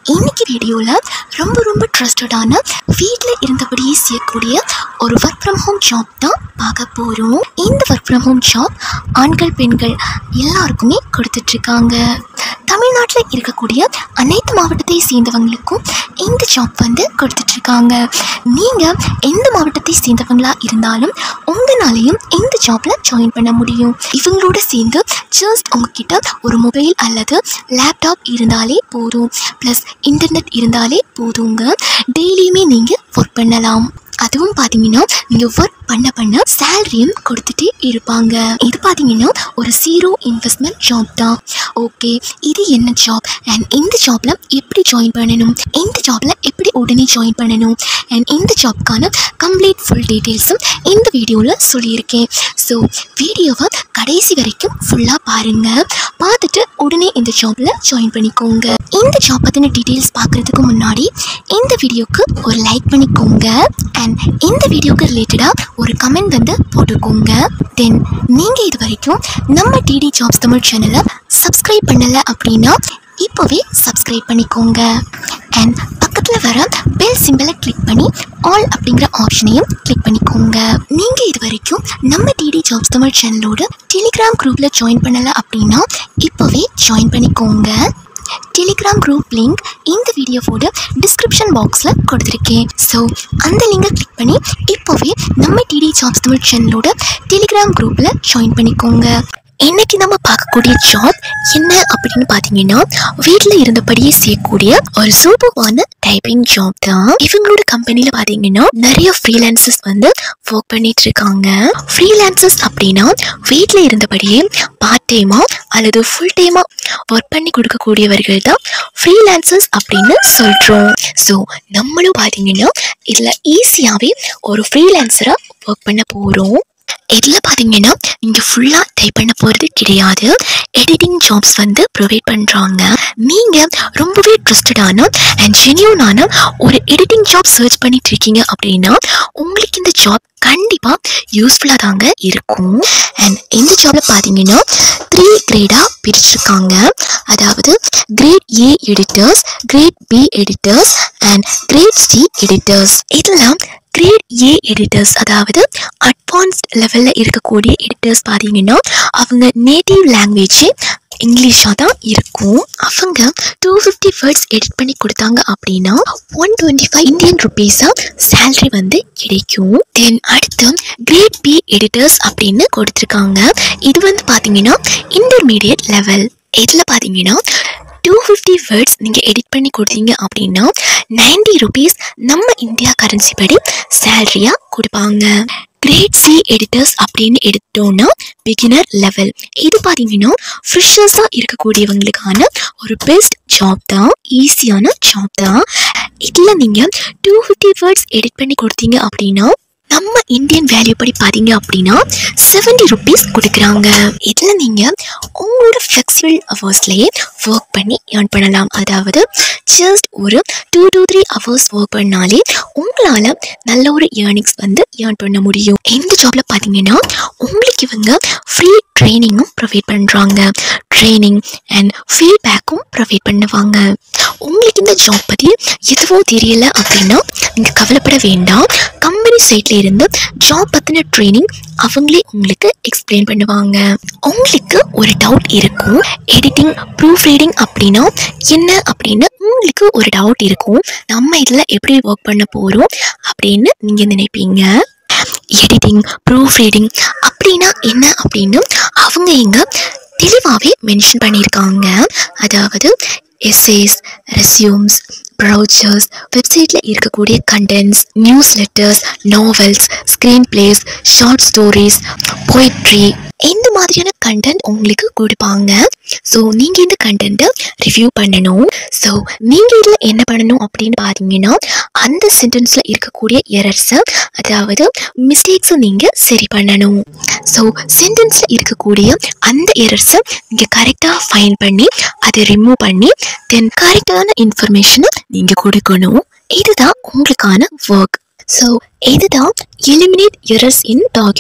இன்னைக்கு வீடியோவில் ரொம்ப ரொம்ப ட்ரஸ்டடான வீட்டில் இருந்தபடியே செய்யக்கூடிய ஒரு ஒர்க் ஃப்ரம் ஹோம் ஜாப் தான் பார்க்க போகிறோம் இந்த ஒர்க் ஃப்ரம் ஹோம் ஜாப் ஆண்கள் பெண்கள் எல்லாருக்குமே கொடுத்துட்ருக்காங்க தமிழ்நாட்டில் இருக்கக்கூடிய அனைத்து மாவட்டத்தை சேர்ந்தவங்களுக்கும் இந்த ஜாப் வந்து கொடுத்துட்ருக்காங்க நீங்கள் எந்த மாவட்டத்தை சேர்ந்தவங்களா இருந்தாலும் உங்களாலையும் இந்த ஜாப்பில் ஜாயின் பண்ண முடியும் இவங்களோட சேர்ந்து ஜஸ்ட் உங்ககிட்ட ஒரு மொபைல் அல்லது லேப்டாப் இருந்தாலே போதும் ப்ளஸ் இன்டர்நெட் இருந்தாலே போதுங்க டெய்லியுமே நீங்கள் ஒர்க் பண்ணலாம் அதுவும் பார்த்தீங்கன்னா நீங்கள் ஒர்க் பண்ண பண்ண சேலரியும் கொடுத்துட்டே இருப்பாங்க இது பார்த்தீங்கன்னா ஒரு ஜீரோ இன்வெஸ்ட்மெண்ட் ஜாப் தான் ஓகே இது என்ன ஜாப் அண்ட் இந்த ஜாப்பில் எப்படி ஜாயின் பண்ணணும் இந்த ஜாப்பில் எப்படி உடனே ஜாயின் பண்ணணும் அண்ட் இந்த ஜாப்க்கான கம்ப்ளீட் ஃபுல் டீட்டெயில்ஸும் இந்த வீடியோவில் சொல்லியிருக்கேன் ஸோ வீடியோவை கடைசி வரைக்கும் ஃபுல்லாக பாருங்கள் பார்த்துட்டு உடனே இந்த ஜாப்பில் ஜாயின் பண்ணிக்கோங்க இந்த ஜாப் பற்றின டீட்டெயில்ஸ் பார்க்குறதுக்கு முன்னாடி இந்த வீடியோக்கு ஒரு லைக் பண்ணிக்கோங்க அண்ட் இந்த வீடியோக்கு ரிலேட்டடாக ஒரு கமெண்ட் வந்து போட்டுக்கோங்க தென் நீங்கள் இது வரைக்கும் நம்ம டிடி ஜாப்ஸ் தமிழ் சேனலை சப்ஸ்கிரைப் பண்ணலை அப்படின்னா இப்போவே சப்ஸ்கிரைப் பண்ணிக்கோங்க அண்ட் பக்கத்தில் வர பெல் சிம்பிளை கிளிக் பண்ணி ஆல் அப்படிங்கிற ஆப்ஷனையும் கிளிக் பண்ணிக்கோங்க நீங்கள் இது வரைக்கும் நம்ம டிடி ஜாப்ஸ் தமிழ் சேனலோட டெலிகிராம் குரூப்பில் ஜாயின் பண்ணலை அப்படின்னா இப்போவே ஜாயின் பண்ணிக்கோங்க டெலிகிராம் குரூப் லிங்க் இந்த வீடியோவோட டிஸ்கிரிப்ஷன் பாக்ஸில் கொடுத்துருக்கேன் ஸோ அந்த லிங்கை கிளிக் பண்ணி இப்போவே நம்ம டிடி ஜாப்ஸ் தமிழ் சேனலோட டெலிகிராம் குரூப்பில் ஜாயின் பண்ணிக்கோங்க இன்னைக்கு நம்ம பார்க்கக்கூடிய ஜாப் என்ன அப்படின்னு பார்த்தீங்கன்னா வீட்டில் இருந்தபடியே செய்யக்கூடிய ஒரு சூப்பர்வான டைப்பிங் ஜாப் தான் இவங்களோட கம்பெனியில் பார்த்தீங்கன்னா நிறைய ஃப்ரீலான்சஸ் வந்து ஒர்க் பண்ணிட்டு இருக்காங்க ஃப்ரீலான்சஸ் அப்படின்னா வீட்டில் இருந்தபடியே பார்ட் டைமா அல்லது ஃபுல் டைமா ஒர்க் பண்ணி கொடுக்கக்கூடியவர்கள் தான் ஃப்ரீலான்சர்ஸ் அப்படின்னு சொல்கிறோம் ஸோ நம்மளும் பார்த்தீங்கன்னா இதில் ஈஸியாகவே ஒரு ஃப்ரீலான்சராக ஒர்க் பண்ண போகிறோம் இதில் பார்த்தீங்கன்னா நீங்கள் ஃபுல்லாக டைப் பண்ண போகிறது கிடையாது எடிட்டிங் ஜாப்ஸ் வந்து ப்ரொவைட் பண்ணுறாங்க நீங்கள் ரொம்பவே ட்ரஸ்டடான அண்ட் ஜென்யூனான ஒரு எடிட்டிங் ஜாப் சர்ச் பண்ணிட்டு இருக்கீங்க அப்படின்னா உங்களுக்கு இந்த ஜாப் கண்டிப்பாக யூஸ்ஃபுல்லாக தாங்க இருக்கும் அண்ட் இந்த ஜாபில் பார்த்தீங்கன்னா த்ரீ கிரேடாக பிரிச்சிருக்காங்க அதாவது grade A editors grade B editors and grade C editors இதெல்லாம் கிரேட் ஏ எடிட்டர்ஸ் அதாவது அட்வான்ஸ்ட் லெவலில் இருக்கக்கூடிய எடிட்டர்ஸ் பார்த்தீங்கன்னா அவங்க நேட்டிவ் லாங்குவேஜே இங்கிலீஷாக தான் இருக்கும் அவங்க டூ ஃபிஃப்டி வேர்ட்ஸ் எடிட் பண்ணி கொடுத்தாங்க அப்படின்னா ஒன் டுவெண்ட்டி ஃபைவ் இந்தியன் ருபீஸாக சேல்ரி வந்து கிடைக்கும் தென் அடுத்து கிரேட் பி எடிட்டர்ஸ் அப்படின்னு கொடுத்துருக்காங்க இது வந்து பார்த்தீங்கன்னா இன்டர்மீடியட் லெவல் இதில் பார்த்தீங்கன்னா டூ ஃபிஃப்டி வேர்ட்ஸ் நீங்கள் எடிட் பண்ணி கொடுத்தீங்க அப்படின்னா நைன்டி ருபீஸ் நம்ம இந்தியா கரன்சி படி சேலரியாக கொடுப்பாங்க கிரேட் சி எடிட்டர்ஸ் அப்படின்னு எடுத்தோம்னா பிகினர் லெவல் இது பார்த்தீங்கன்னா ஃப்ரெஷர்ஸாக இருக்கக்கூடியவங்களுக்கான ஒரு பெஸ்ட் ஜாப் தான் ஈஸியான ஜாப் தான் இதில் நீங்கள் டூ ஃபிஃப்டி வேர்ட்ஸ் எடிட் பண்ணி கொடுத்தீங்க அப்படின்னா நம்ம இந்தியன் வேல்யூ படி பார்த்தீங்க அப்படின்னா செவன்டி ருபீஸ் கொடுக்குறாங்க இதில் நீங்கள் உங்களோட ஃப்ளெக்சிபிள் ஹவர்ஸ்லேயே ஒர்க் பண்ணி ஏர்ன் பண்ணலாம் அதாவது ஜஸ்ட் ஒரு two two three hours work பண்ணாலே உங்களால் நல்ல ஒரு ஏர்னிங்ஸ் வந்து ஏர்ன் பண்ண முடியும் இந்த ஜாபில் பார்த்தீங்கன்னா உங்களுக்கு இவங்க ஃப்ரீ ட்ரைனிங்கும் ப்ரொவைட் பண்ணுறாங்க ட்ரைனிங் அண்ட் ஃபீட்பேக்கும் ப்ரொவைட் பண்ணுவாங்க உங்களுக்கு இந்த ஜாப் பற்றி எதுவும் தெரியல அப்படின்னா நீங்கள் கவலைப்பட வேண்டாம் கம்பெனி சைட்ல இருந்து ஜாப் பற்றின ட்ரைனிங் அவங்களே உங்களுக்கு எக்ஸ்பிளைன் பண்ணுவாங்க உங்களுக்கு ஒரு டவுட் இருக்கும் எடிட்டிங் ப்ரூஃப் ரீடிங் அப்படின்னா என்ன அப்படின்னு உங்களுக்கு ஒரு டவுட் இருக்கும் நம்ம இதில் எப்படி ஒர்க் பண்ண போகிறோம் அப்படின்னு நீங்கள் நினைப்பீங்க எடிட்டிங் ப்ரூஃப் ரீடிங் அப்படின்னா என்ன அப்படின்னு அவங்க இங்கே தெளிவாகவே மென்ஷன் பண்ணியிருக்காங்க அதாவது எஸ்ஏஸ் ரெஸ்யூம்ஸ் ப்ரௌச்சர்ஸ் வெப்சைட்டில் இருக்கக்கூடிய contents news letters novels screen plays short stories poetry இந்த மாதிரியான கண்டென்ட் உங்களுக்கு கொடுப்பாங்க ஸோ நீங்கள் இந்த கண்டென்ட்டை ரிவ்யூ பண்ணணும் ஸோ நீங்கள் இதில் என்ன பண்ணணும் அப்படின்னு பார்த்தீங்கன்னா அந்த சென்டென்ஸில் இருக்கக்கூடிய எரர்ஸை அதாவது மிஸ்டேக்ஸை நீங்கள் சரி பண்ணணும் ஸோ சென்டென்ஸில் இருக்கக்கூடிய அந்த எரர்ஸை நீங்கள் கரெக்டாக ஃபைன் பண்ணி அதை ரிமூவ் பண்ணி தென் கரெக்டான இன்ஃபர்மேஷனை நீங்கள் கொடுக்கணும் இதுதான் உங்களுக்கான ஒர்க் ஸோ இதுதான் எலிமினேட் எரர்ஸ் இன் டாக்குமெண்ட்ஸ்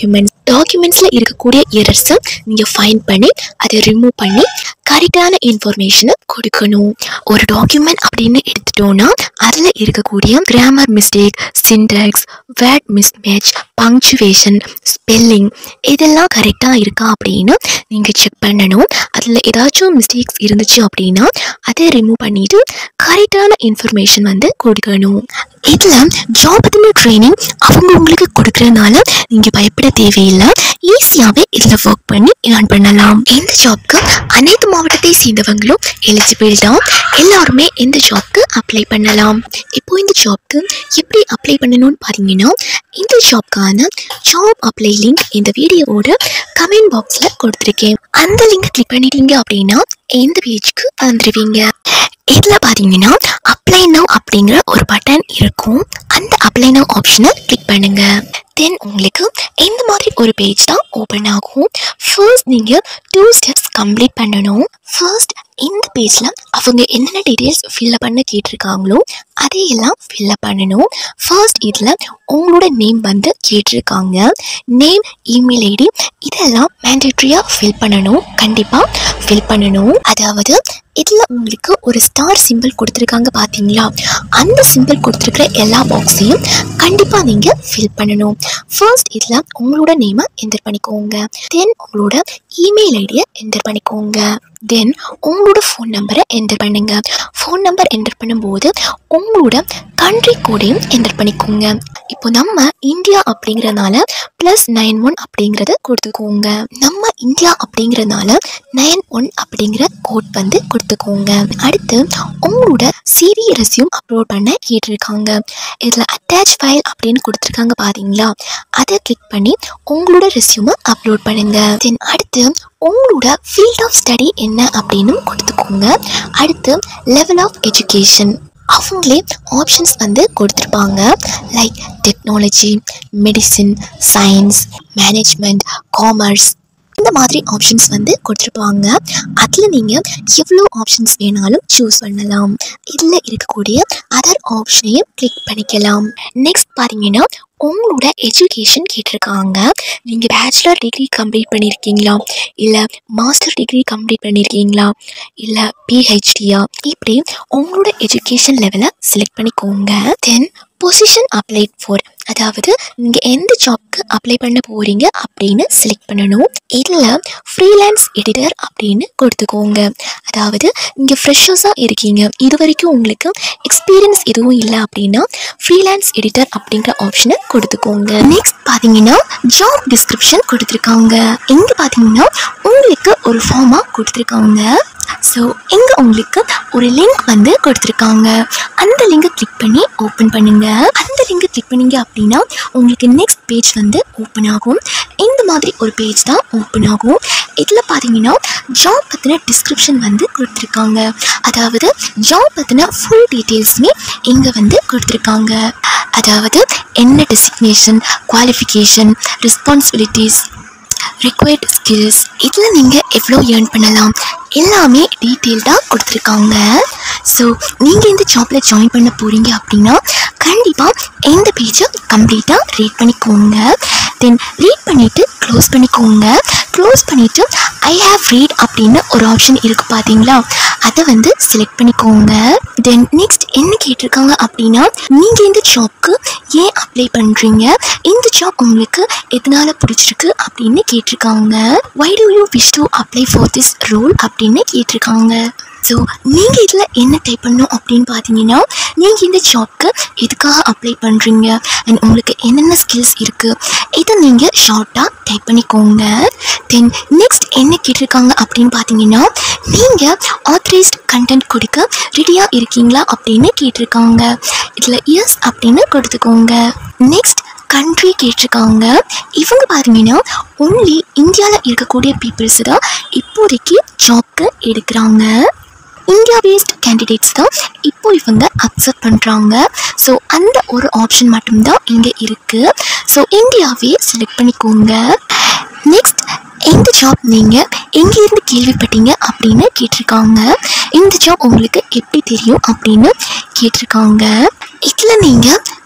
டாக்குமெண்ட்ஸில் இருக்கக்கூடிய எரர்ஸை நீங்கள் ஃபைன் பண்ணி அதை ரிமூவ் பண்ணி கரெக்டான இன்ஃபர்மேஷனை கொடுக்கணும் ஒரு டாக்குமெண்ட் அப்படின்னு எடுத்துட்டோம்னா அதில் இருக்கக்கூடிய grammar mistake syntax word mismatch punctuation spelling இதெல்லாம் கரெக்டாக இருக்கா அப்படின்னு நீங்கள் செக் பண்ணணும் அதில் ஏதாச்சும் மிஸ்டேக்ஸ் இருந்துச்சு அப்படின்னா அதை ரிமூவ் பண்ணிட்டு கரெக்டான இன்ஃபர்மேஷன் வந்து கொடுக்கணும் இதில் ஜாப் பற்றின ட்ரைனிங் அவங்க உங்களுக்கு கொடுக்கறதுனால நீங்கள் பயப்பட தேவையில்லை ஈஸியாகவே இதில் ஒர்க் பண்ணி ஏர்ன் பண்ணலாம் இந்த ஜாப்க்கு அனைத்து மாவட்டத்தை சேர்ந்தவங்களும் எலிஜிபிள் தான் எல்லாருமே இந்த ஜாப்க்கு அப்ளை பண்ணலாம் இப்போ இந்த ஜாப்க்கு எப்படி அப்ளை பண்ணணும்னு பார்த்தீங்கன்னா இந்த ஜாப்க்கான ஜாப் அப்ளை லிங்க் இந்த வீடியோவோட கமெண்ட் பாக்ஸில் கொடுத்துருக்கேன் அந்த லிங்கை கிளிக் பண்ணிட்டீங்க அப்படின்னா இந்த பேஜ்க்கு வந்துடுவீங்க இதில் பார்த்தீங்கன்னா அப்ளை நவ் அப்படிங்கிற ஒரு பட்டன் இருக்கும் அந்த அப்ளை நவ் ஆப்ஷனை கிளிக் பண்ணுங்க தென் உங்களுக்கு இந்த மாதிரி ஒரு பேஜ் தான் ஓப்பன் ஆகும் ஃபர்ஸ்ட் நீங்கள் டூ ஸ்டெப்ஸ் கம்ப்ளீட் பண்ணணும் ஃபர்ஸ்ட் இந்த பேஜில் அவங்க என்னென்ன டீட்டெயில்ஸ் ஃபில்அப் பண்ண கேட்டிருக்காங்களோ அதையெல்லாம் ஃபில்அப் பண்ணணும் ஃபர்ஸ்ட் இதில் உங்களோட நேம் வந்து கேட்டிருக்காங்க நேம் இமெயில் ஐடி இதெல்லாம் மேண்டேட்ரியாக ஃபில் பண்ணணும் கண்டிப்பாக ஃபில் பண்ணணும் அதாவது இதில் உங்களுக்கு ஒரு ஸ்டார் சிம்பிள் கொடுத்துருக்காங்க பார்த்தீங்களா அந்த சிம்பிள் கொடுத்துருக்கிற எல்லா பாக்ஸையும் கண்டிப்பாக நீங்கள் ஃபில் பண்ணணும் ஃபர்ஸ்ட் இதில் உங்களோட நேமை என்டர் பண்ணிக்கோங்க தென் உங்களோட இமெயில் ஐடியை என்டர் பண்ணிக்கோங்க தென் உங்களோட ஃபோன் நம்பரை என்டர் பண்ணுங்க ஃபோன் நம்பர் என்டர் பண்ணும்போது உங்களோட கண்ட்ரி கோடையும் என்டர் பண்ணிக்கோங்க இப்போ நம்ம இந்தியா அப்படிங்கிறதுனால ப்ளஸ் நைன் ஒன் அப்படிங்கிறத கொடுத்துக்கோங்க நம்ம இந்தியா அப்படிங்கிறதுனால நைன் ஒன் அப்படிங்கிற கோட் வந்து கொடுத்துக்கோங்க அடுத்து உங்களோட சிவி ரெஸ்யூம் அப்லோட் பண்ண கேட்டிருக்காங்க இதில் அட்டாச் ஃபைல் அப்படின்னு கொடுத்துருக்காங்க பாத்தீங்களா அதை கிளிக் பண்ணி உங்களோட ரெஸ்யூமை அப்லோட் பண்ணுங்க தென் அடுத்து உங்களோட ஃபீல்ட் ஆஃப் ஸ்டடி என்ன அப்படின்னு கொடுத்துக்கோங்க அடுத்து லெவல் ஆஃப் எஜுகேஷன் அவங்களே ஆப்ஷன்ஸ் வந்து கொடுத்துருப்பாங்க like technology medicine science management commerce இந்த மாதிரி ஆப்ஷன்ஸ் வந்து கொடுத்துருப்பாங்க அதில் நீங்கள் எவ்வளோ ஆப்ஷன்ஸ் வேணாலும் சூஸ் பண்ணலாம் இதில் இருக்கக்கூடிய அதர் ஆப்ஷனையும் கிளிக் பண்ணிக்கலாம் நெக்ஸ்ட் பார்த்தீங்கன்னா உங்களோட எஜுகேஷன் கேட்டிருக்காங்க நீங்கள் பேச்சுலர் டிகிரி கம்ப்ளீட் பண்ணியிருக்கீங்களா இல்லை மாஸ்டர் டிகிரி கம்ப்ளீட் பண்ணியிருக்கீங்களா இல்லை பிஹெச்டியா இப்படி உங்களோட எஜுகேஷன் லெவலை செலக்ட் பண்ணிக்கோங்க தென் பொசிஷன் அப்ளைட் ஃபார் அதாவது நீங்கள் எந்த ஜாப்க்கு அப்ளை பண்ண போகிறீங்க அப்படின்னு செலக்ட் பண்ணணும் இதில் ஃப்ரீலான்ஸ் எடிட்டர் அப்படின்னு கொடுத்துக்கோங்க அதாவது நீங்கள் ஃப்ரெஷர்ஸாக இருக்கீங்க இது வரைக்கும் உங்களுக்கு எக்ஸ்பீரியன்ஸ் எதுவும் இல்லை அப்படின்னா ஃப்ரீலான்ஸ் எடிட்டர் அப்படிங்கிற ஆப்ஷனை கொடுத்துக்கோங்க நெக்ஸ்ட் பார்த்தீங்கன்னா ஜாப் டிஸ்கிரிப்ஷன் கொடுத்துருக்காங்க இங்கே பார்த்தீங்கன்னா உங்களுக்கு ஒரு ஃபார்மாக கொடுத்துருக்காங்க ஸோ இங்கே உங்களுக்கு ஒரு லிங்க் வந்து கொடுத்துருக்காங்க அந்த லிங்கை கிளிக் பண்ணி ஓப்பன் பண்ணுங்க அந்த லிங்கை கிளிக் பண்ணீங்க அப்படின்னா உங்களுக்கு நெக்ஸ்ட் பேஜ் வந்து ஓப்பன் ஆகும் இந்த மாதிரி ஒரு பேஜ் தான் ஓப்பன் ஆகும் இதில் பார்த்தீங்கன்னா ஜாப் பற்றின டிஸ்கிரிப்ஷன் வந்து கொடுத்துருக்காங்க அதாவது ஜாப் பற்றின ஃபுல் டீட்டெயில்ஸுமே இங்கே வந்து கொடுத்துருக்காங்க அதாவது என்ன designation qualification responsibilities required skills இதில் நீங்கள் எவ்வளோ ஏர்ன் பண்ணலாம் எல்லாமே டீட்டெயில்டாக கொடுத்துருக்காங்க ஸோ நீங்கள் இந்த ஜாப்பில் ஜாயின் பண்ண போகிறீங்க அப்படின்னா கண்டிப்பாக இந்த பேஜை கம்ப்ளீட்டாக ரீட் பண்ணிக்கோங்க தென் ரீட் பண்ணிவிட்டு க்ளோஸ் பண்ணிக்கோங்க க்ளோஸ் பண்ணிவிட்டு ஐ ஹாவ் ரீட் அப்படின்னு ஒரு ஆப்ஷன் இருக்குது பார்த்தீங்களா அதை வந்து செலக்ட் பண்ணிக்கோங்க தென் நெக்ஸ்ட் என்ன கேட்டிருக்காங்க அப்படின்னா நீங்கள் இந்த ஜாப்க்கு ஏன் அப்ளை பண்ணுறீங்க இந்த ஜாப் உங்களுக்கு எதனால பிடிச்சிருக்கு அப்படின்னு கேட்டிருக்காங்க why do you wish to apply for this role அப்படின்னு கேட்டிருக்காங்க ஸோ நீங்கள் இதில் என்ன டைப் பண்ணணும் அப்படின்னு பார்த்தீங்கன்னா நீங்கள் இந்த ஜாப்க்கு எதுக்காக அப்ளை பண்ணுறீங்க அண்ட் உங்களுக்கு என்னென்ன ஸ்கில்ஸ் இருக்குது இதை நீங்கள் ஷார்ட்டாக டைப் பண்ணிக்கோங்க தென் நெக்ஸ்ட் என்ன கேட்டிருக்காங்க அப்படின்னு பார்த்தீங்கன்னா நீங்கள் ஆத்தரைஸ்ட் கண்டென்ட் கொடுக்க ரெடியாக இருக்கீங்களா அப்படின்னு கேட்டிருக்காங்க இதில் எஸ் அப்படின்னு கொடுத்துக்கோங்க நெக்ஸ்ட் கண்ட்ரி கேட்டிருக்காங்க இவங்க பார்த்தீங்கன்னா ஒன்லி இந்தியாவில் இருக்கக்கூடிய பீப்புள்ஸ் தான் இப்போதைக்கு ஜாப்க்கு எடுக்கிறாங்க இந்தியா பேஸ்ட் கேண்டிடேட்ஸ் தான் இப்போ இவங்க அக்செப்ட் பண்ணுறாங்க ஸோ அந்த ஒரு ஆப்ஷன் மட்டும்தான் இங்கே இருக்குது ஸோ இந்தியாவே செலக்ட் பண்ணிக்கோங்க நெக்ஸ்ட் இந்த ஜாப் நீங்கள் எங்கேருந்து கேள்விப்பட்டீங்க அப்படின்னு கேட்டிருக்காங்க இந்த ஜாப் உங்களுக்கு எப்படி தெரியும் அப்படின்னு கேட்டிருக்காங்க இதில் நீங்கள்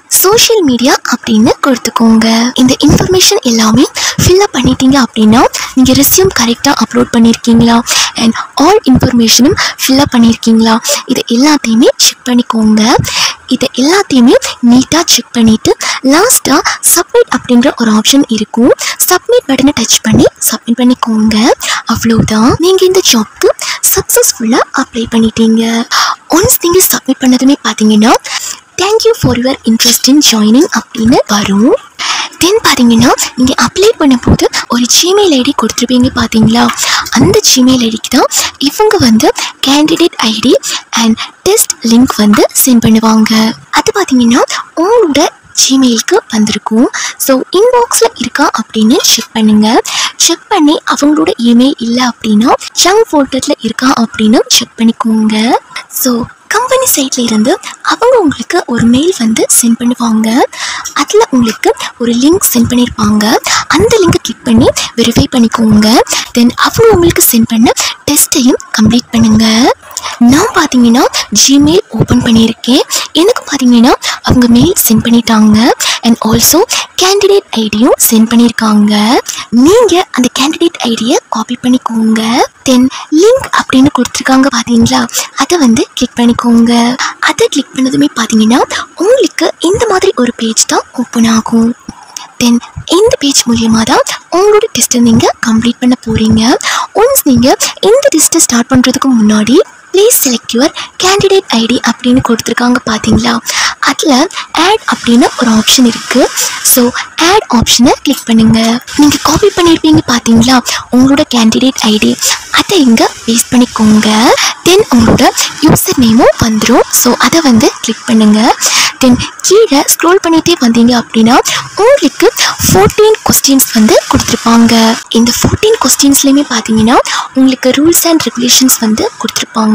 சோஷியல் மீடியா அப்படின்னு கொடுத்துக்கோங்க இந்த இன்ஃபர்மேஷன் எல்லாமே ஃபில்அப் பண்ணிட்டீங்க அப்படின்னா நீங்கள் ரெஸ்யூம் கரெக்டாக அப்லோட் பண்ணியிருக்கீங்களா அண்ட் ஆல் இன்ஃபர்மேஷனும் ஃபில்அப் பண்ணியிருக்கீங்களா இது எல்லாத்தையுமே செக் பண்ணிக்கோங்க இதை எல்லாத்தையுமே நீட்டாக செக் பண்ணிவிட்டு லாஸ்ட்டாக சப்மிட் அப்படிங்கிற ஒரு ஆப்ஷன் இருக்கும் சப்மிட் பட்டனை டச் பண்ணி சப்மிட் பண்ணிக்கோங்க அவ்வளோதான் நீங்கள் இந்த ஜாப்க்கு சக்ஸஸ்ஃபுல்லாக அப்ளை பண்ணிட்டீங்க ஒன்ஸ் நீங்கள் சப்மிட் பண்ணதுமே பார்த்தீங்கன்னா thank you for your interest in joining அப்படின்னு வரும் தென் பார்த்தீங்கன்னா நீங்கள் அப்ளை பண்ணும்போது ஒரு ஜிமெயில் ஐடி கொடுத்துருப்பீங்க பார்த்தீங்களா அந்த ஜிமெயில் ஐடிக்கு தான் இவங்க வந்து candidate ID and test link வந்து சென்ட் பண்ணுவாங்க அது பார்த்தீங்கன்னா உங்களோட ஜிமெயிலுக்கு வந்திருக்கும் ஸோ இன்பாக்ஸில் இருக்கா அப்படின்னு செக் பண்ணுங்கள் செக் பண்ணி அவங்களோட இமெயில் இல்லை அப்படின்னா ஜங்க் ஃபோல்டரில் இருக்கா அப்படின்னு செக் பண்ணிக்கோங்க ஸோ கம்பெனி சைட்ல இருந்து அவங்க உங்களுக்கு ஒரு மெயில் வந்து சென்ட் பண்ணுவாங்க அதில் உங்களுக்கு ஒரு லிங்க் சென்ட் பண்ணியிருப்பாங்க அந்த லிங்கை கிளிக் பண்ணி வெரிஃபை பண்ணிக்கோங்க தென் அவங்க உங்களுக்கு சென்ட் பண்ண டெஸ்ட்டையும் கம்ப்ளீட் பண்ணுங்க நான் பார்த்தீங்கன்னா ஜிமெயில் ஓப்பன் பண்ணியிருக்கேன் எனக்கு பார்த்தீங்கன்னா அவங்க மெயில் சென்ட் பண்ணிட்டாங்க அண்ட் ஆல்சோ கேண்டிடேட் ஐடியும் சென்ட் பண்ணியிருக்காங்க நீங்கள் அந்த கேண்டிடேட் ஐடியை காப்பி பண்ணிக்கோங்க தென் லிங்க் அப்படின்னு கொடுத்துருக்காங்க பார்த்தீங்களா அதை வந்து கிளிக் பண்ணிக்கோங்க அதை கிளிக் பண்ணதுமே பார்த்தீங்கன்னா உங்களுக்கு இந்த மாதிரி ஒரு பேஜ் தான் ஓப்பன் ஆகும் தென் இந்த பேஜ் மூலியமாக தான் உங்களோட டெஸ்ட்டை நீங்கள் கம்ப்ளீட் பண்ண போகிறீங்க ஒன்ஸ் நீங்கள் இந்த டெஸ்ட்டை ஸ்டார்ட் பண்ணுறதுக்கு முன்னாடி please select your candidate ID அப்படின்னு கொடுத்துருக்காங்க பார்த்தீங்களா அதில் ஆட் அப்படின்னு ஒரு ஆப்ஷன் இருக்குது ஸோ ஆட் ஆப்ஷனை கிளிக் பண்ணுங்கள் நீங்கள் காப்பி பண்ணியிருப்பீங்க பார்த்தீங்களா உங்களோட கேண்டிடேட் ஐடி அதை இங்கே பேஸ்ட் பண்ணிக்கோங்க தென் உங்களோட யூசர் நேமும் வந்துடும் ஸோ அதை வந்து கிளிக் பண்ணுங்கள் தென் கீழே ஸ்க்ரோல் பண்ணிகிட்டே வந்தீங்க அப்படின்னா உங்களுக்கு ஃபோர்டீன் கொஸ்டின்ஸ் வந்து கொடுத்துருப்பாங்க இந்த ஃபோர்டீன் கொஸ்டின்ஸ்லையுமே பார்த்தீங்கன்னா உங்களுக்கு ரூல்ஸ் அண்ட் ரெகுலேஷன்ஸ் வந்து கொடுத்துருப்பாங்க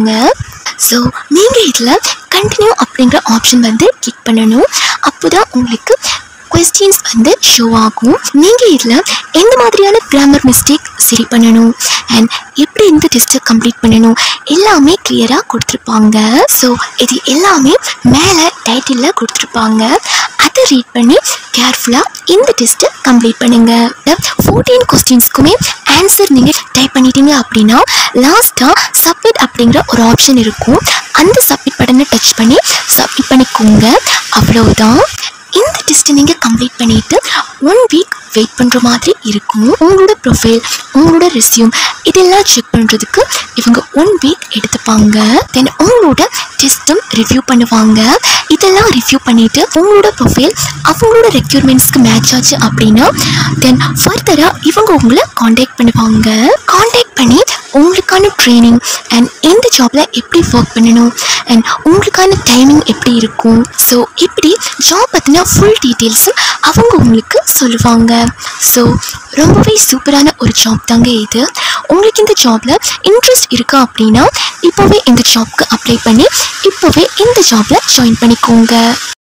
ஸோ நீங்கள் இதில் கண்டினியூ அப்படிங்கிற ஆப்ஷன் வந்து கிளிக் பண்ணணும் அப்போ தான் உங்களுக்கு கொஸ்டின்ஸ் வந்து ஷோ ஆகும் நீங்கள் இதில் எந்த மாதிரியான கிராமர் மிஸ்டேக் சரி பண்ணணும் அண்ட் எப்படி இந்த டெஸ்ட்டை கம்ப்ளீட் பண்ணணும் எல்லாமே கிளியராக கொடுத்துருப்பாங்க ஸோ இது எல்லாமே மேலே டைட்டிலில் கொடுத்துருப்பாங்க அதை ரீட் பண்ணி கேர்ஃபுல்லாக இந்த டெஸ்ட்டை கம்ப்ளீட் பண்ணுங்க ஃபோர்டீன் கொஸ்டின்ஸ்க்குமே ஆன்சர் நீங்கள் டைப் பண்ணிட்டீங்க அப்படின்னா லாஸ்ட்டாக சப்மிட் அப்படிங்கிற ஒரு ஆப்ஷன் இருக்கும் அந்த சப்மிட் பட்டனை டச் பண்ணி சப்மிட் பண்ணிக்கோங்க அவ்வளவுதான் இந்த டெஸ்ட்டை நீங்கள் கம்ப்ளீட் பண்ணிட்டு ஒன் வீக் வெயிட் பண்ணுற மாதிரி இருக்கும் உங்களோட ப்ரொஃபைல் உங்களோட ரெஸ்யூம் இதெல்லாம் செக் பண்ணுறதுக்கு இவங்க ஒன் வீக் எடுத்துப்பாங்க தென் உங்களோட டெஸ்ட்டும் ரிவ்யூ பண்ணுவாங்க இதெல்லாம் ரிவ்யூ பண்ணிவிட்டு உங்களோட ப்ரொஃபைல் அவங்களோட ரெக்யூர்மெண்ட்ஸ்க்கு மேட்ச் ஆச்சு அப்படின்னா தென் ஃபர்தராக இவங்க உங்களை காண்டாக்ட் பண்ணுவாங்க காண்டாக்ட் பண்ணி உங்களுக்கான ட்ரைனிங் அண்ட் எந்த ஜாபில் எப்படி ஒர்க் பண்ணணும் அண்ட் உங்களுக்கான டைமிங் எப்படி இருக்கும் ஸோ இப்படி ஜாப் பற்றின ஃபுல் டீட்டெயில்ஸும் அவங்க உங்களுக்கு சொல்லுவாங்க ஸோ ரொம்பவே சூப்பரான ஒரு ஜாப் தாங்க இது உங்களுக்கு இந்த ஜாபில் இன்ட்ரெஸ்ட் இருக்கா அப்படின்னா இப்போவே இந்த ஜாப்க்கு அப்ளை பண்ணி இப்போவே இந்த ஜாபில் ஜாயின் பண்ணிக்கோங்க